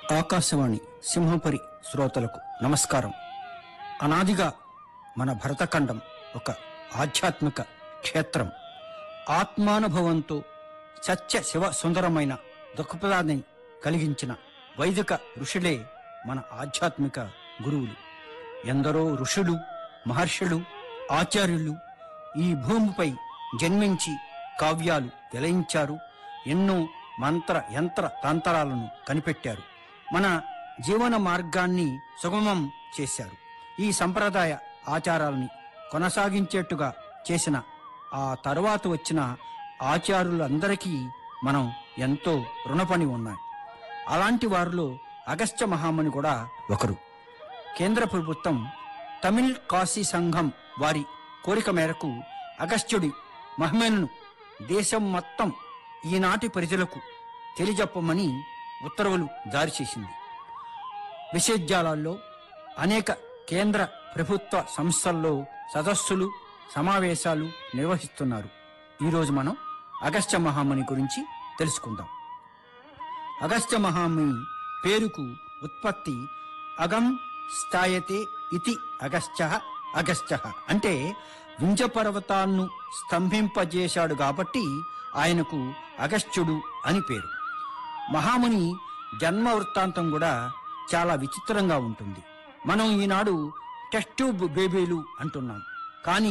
ఆకాశవాణి సింహపురి శ్రోతలకు నమస్కారం అనాదిగా మన భరతఖండం ఒక ఆధ్యాత్మిక క్షేత్రం ఆత్మానుభవంతో సత్య శివ సుందరమైన దృక్పథాన్ని కలిగించిన వైదిక ఋషులే మన ఆధ్యాత్మిక గురువులు ఎందరో ఋషులు మహర్షులు ఆచార్యులు ఈ భూమిపై జన్మించి కావ్యాలు వెలయించారు ఎన్నో మంత్ర యంత్ర తంత్రాలను కనిపెట్టారు మన జీవన మార్గాన్ని సుగమం చేశారు ఈ సంప్రదాయ ఆచారాలని కొనసాగించేట్టుగా చేసిన ఆ తరువాత వచ్చిన ఆచారులందరికీ మనం ఎంతో రుణపడి ఉన్నాం అలాంటి వారిలో అగస్త్య మహాముని కూడా ఒకరు కేంద్ర ప్రభుత్వం తమిళ్ కాశీ సంఘం వారి కోరిక మేరకు అగస్త్యుడి మహిమలను దేశం మొత్తం ఈనాటి ప్రజలకు తెలియజెప్పమని ఉత్తర్వులు జారీ చేసింది విశ్వవిద్యాలయాల్లో అనేక కేంద్ర ప్రభుత్వ సంస్థల్లో సదస్సులు సమావేశాలు నిర్వహిస్తున్నారు ఈరోజు మనం అగస్త్య మహాముని గురించి తెలుసుకుందాం అగస్త్య మహాముని పేరుకు ఉత్పత్తి అగం స్థాయతే ఇతి అగస్త్య అగస్త్య అంటే వింజ పర్వతాలను స్తంభింపజేశాడు కాబట్టి ఆయనకు అగస్త్యుడు అని పేరు మహాముని జన్మ వృత్తాంతం కూడా చాలా విచిత్రంగా ఉంటుంది మనం ఈనాడు టెస్ట్ ట్యూబ్ బేబీలు అంటున్నాం కానీ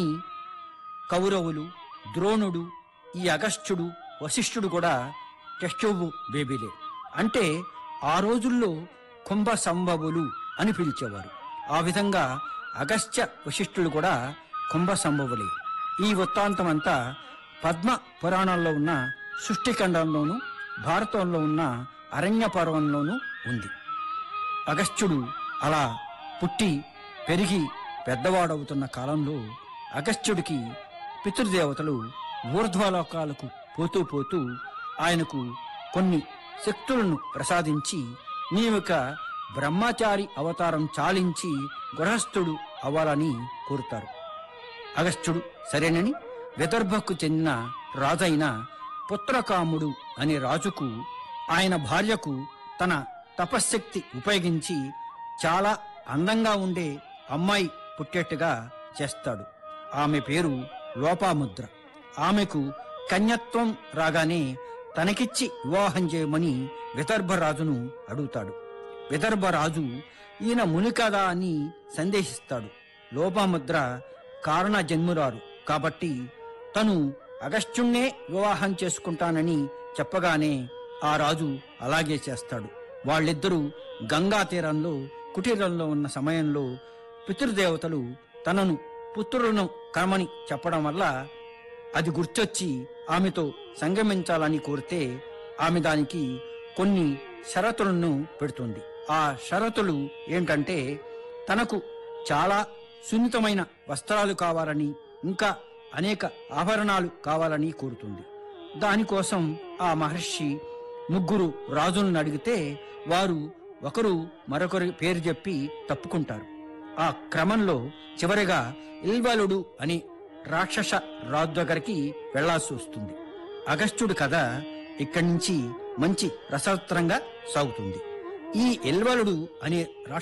కౌరవులు ద్రోణుడు ఈ అగస్త్యుడు వశిష్ఠుడు కూడా టెస్ట్ ట్యూబ్ బేబీలే అంటే ఆ రోజుల్లో కుంభ సంభవులు అని పిలిచేవారు ఆ విధంగా అగస్త్య వశిష్ఠులు కూడా కుంభ సంభవులే ఈ వృత్తాంతం అంతా పద్మ పురాణంలో ఉన్న సృష్టిఖండంలోను భారతంలో ఉన్న అరణ్య పర్వంలోనూ ఉంది అగస్త్యుడు అలా పుట్టి పెరిగి పెద్దవాడవుతున్న కాలంలో అగస్త్యుడికి పితృదేవతలు ఊర్ధ్వలోకాలకు పోతూ పోతూ ఆయనకు కొన్ని శక్తులను ప్రసాదించి నీవిక బ్రహ్మచారి అవతారం చాలించి గృహస్థుడు అవ్వాలని కోరుతారు అగస్త్యుడు సరేనని విదర్భకు చెందిన రాజైన పుత్రకాముడు అనే రాజుకు ఆయన భార్యకు తన తపశ్శక్తి ఉపయోగించి చాలా అందంగా ఉండే అమ్మాయి పుట్టేట్టుగా చేస్తాడు ఆమె పేరు లోపాముద్ర ఆమెకు కన్యత్వం రాగానే తనకిచ్చి వివాహం చేయమని విదర్భరాజును అడుగుతాడు విదర్భరాజు ఈయన ముని కదా అని సందేశిస్తాడు లోపాముద్ర కారణ జన్మురారు కాబట్టి తను అగస్త్యుణ్ణే వివాహం చేసుకుంటానని చెప్పగానే ఆ రాజు అలాగే చేస్తాడు వాళ్ళిద్దరూ గంగా తీరంలో కుటీరంలో ఉన్న సమయంలో పితృదేవతలు తనను పుత్రులను కనమని చెప్పడం వల్ల అది గుర్తొచ్చి ఆమెతో సంగమించాలని కోరితే ఆమె దానికి కొన్ని షరతులను పెడుతుంది ఆ షరతులు ఏంటంటే తనకు చాలా సున్నితమైన వస్త్రాలు కావాలని ఇంకా అనేక ఆభరణాలు కావాలని కోరుతుంది దానికోసం ఆ మహర్షి ముగ్గురు రాజులను అడిగితే వారు ఒకరు మరొకరి పేరు చెప్పి తప్పుకుంటారు ఆ క్రమంలో చివరిగా ఇల్వలుడు అని రాక్షస రాజు దగ్గరికి వెళ్లాల్సి వస్తుంది అగస్త్యుడి కథ ఇక్కడి నుంచి మంచి రసవత్రంగా సాగుతుంది ఈ ఎల్వలుడు అనే